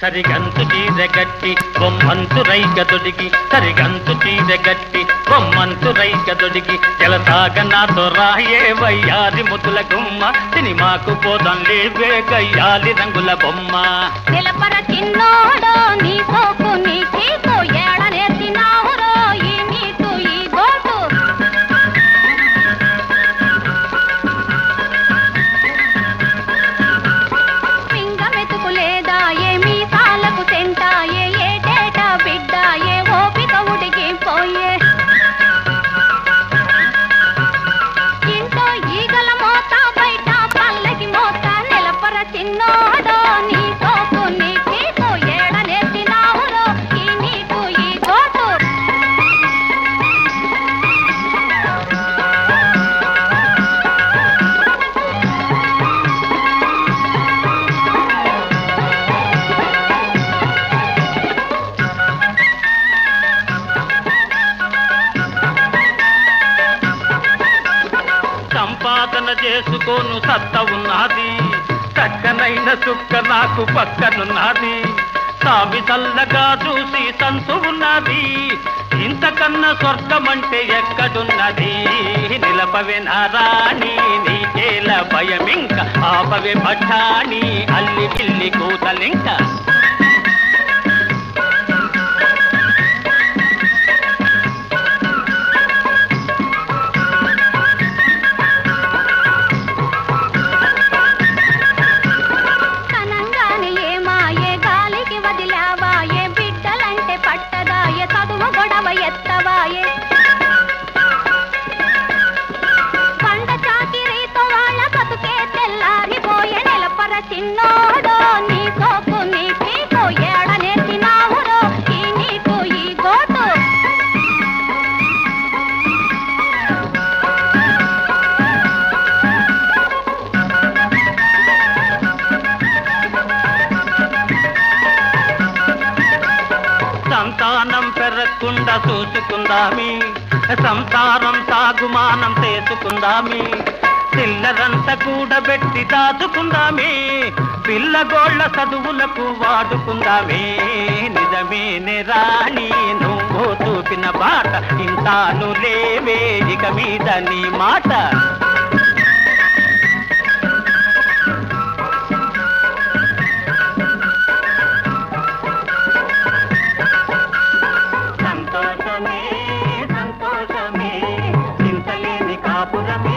సరిగంతు చీరగట్టి బొమ్మంతు రైక తొడిగి సరిగంతు చీరగట్టి బొమ్మంతు రైక తొడిగి జలసాగ నాతో రాయే వయ్యారి ముతుల గుమ్మ సినిమాకు పోదాం లేవే గయ్యాలి రంగుల బొమ్మ నిలపర చిన్నోడో నీ సోకు నీ చీకు ఏడ నేర్చినావురో ఈ నీకు ఈ గోటు పింగమెతుకు లేదా ఏ మీసాలకు సెంట ఏ ఏటేట బిడ్డ ఏ ఓపిక ఉడిగిపోయే ఇంట్లో ఈగల మోత బయట పల్లకి మోత నిలపర చిన్నోడో నీ సోకు నీ చీకు ఏడ నేర్చినావురో ఈ నీకు ఈ గోటు సంపాదన చేసుకోను సత్త ఉన్నది చక్కనైన చుక్క నాకు పక్కనున్నది సామి చల్లగా చూసి సంతు ఉన్నది ఇంతకన్నా స్వర్గమంటే ఎక్కడున్నది నిలపవే నారాణి నీకేల భయమింక ఆపవే పట్టాని అల్లి పిల్లి కూతలింక కనంగానే ఏ మాయే గాలికి వదిలావాయే బిడ్డలంటే పట్టదాయే చదువు గొడవ ఎత్తవాయే పండ చాకిరీతో వాళ్ళ బతుకే తెల్లారిపోయే నిలపర చిన్నోడో నీ సోకు నీ పీకు ఏడ నేర్చినావురో ఈ నీకు ఈ గోటు సంతానం పెరగకుండా చూసుకుందామి సంసారం సాగుమానం చేసుకుందామి చిల్లరంతా కూడబెట్టి దాచుకుందామే పిల్లగోళ్ళ చదువులకు వాడుకుందామే నిజమేనే రాణి నువ్వు చూపిన బాట ఇంతాను లేవే ఇక మీద నీ మాట సంతోషమే సంతోషమే చింతలేని కాపురమే